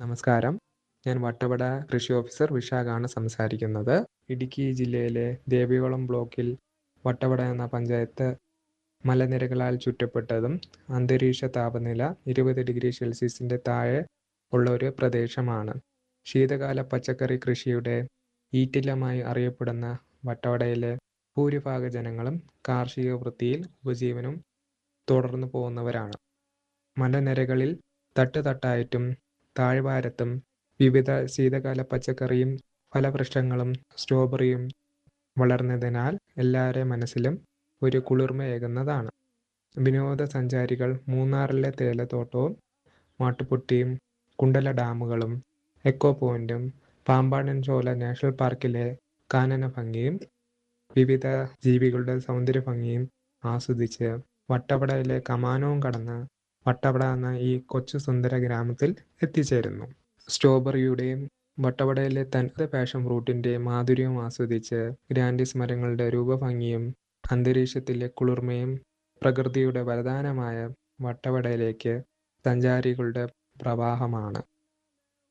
നമസ്കാരം ഞാൻ വട്ടവട കൃഷി ഓഫീസർ വിശാഖാണ് സംസാരിക്കുന്നത് ഇടുക്കി ജില്ലയിലെ ദേവികുളം ബ്ലോക്കിൽ വട്ടവട എന്ന പഞ്ചായത്ത് മലനിരകളാൽ ചുറ്റപ്പെട്ടതും അന്തരീക്ഷ താപനില ഇരുപത് ഡിഗ്രി സെൽഷ്യസിൻ്റെ താഴെ ഉള്ള ഒരു പ്രദേശമാണ് ശീതകാല പച്ചക്കറി കൃഷിയുടെ ഈറ്റില്ലമായി അറിയപ്പെടുന്ന വട്ടവടയിലെ ഭൂരിഭാഗ ജനങ്ങളും കാർഷിക വൃത്തിയിൽ ഉപജീവനം തുടർന്നു പോകുന്നവരാണ് മലനിരകളിൽ തട്ടുതട്ടായിട്ടും താഴ്വാരത്തും വിവിധ ശീതകാല പച്ചക്കറിയും ഫലവൃക്ഷങ്ങളും സ്ട്രോബെറിയും വളർന്നതിനാൽ എല്ലാവരുടെ മനസ്സിലും ഒരു കുളിർമയേകുന്നതാണ് വിനോദസഞ്ചാരികൾ മൂന്നാറിലെ തേയിലത്തോട്ടവും മാട്ടുപൊട്ടിയും കുണ്ടല ഡാമുകളും എക്കോ പോയിന്റും പാമ്പാടൻ ചോല നാഷണൽ പാർക്കിലെ കാനന ഭംഗിയും വിവിധ ജീവികളുടെ സൗന്ദര്യ ഭംഗിയും ആസ്വദിച്ച് വട്ടവടയിലെ കമാനവും കടന്ന് വട്ടവട എന്ന ഈ കൊച്ചു സുന്ദര ഗ്രാമത്തിൽ എത്തിച്ചേരുന്നു സ്ട്രോബെറിയുടെയും വട്ടവടയിലെ തനത് പാഷൻ ഫ്രൂട്ടിൻ്റെ മാധുര്യവും ആസ്വദിച്ച് ഗ്രാൻഡിസ് മരങ്ങളുടെ രൂപഭംഗിയും അന്തരീക്ഷത്തിലെ കുളിർമയും പ്രകൃതിയുടെ വരദാനമായ വട്ടവടയിലേക്ക് സഞ്ചാരികളുടെ പ്രവാഹമാണ്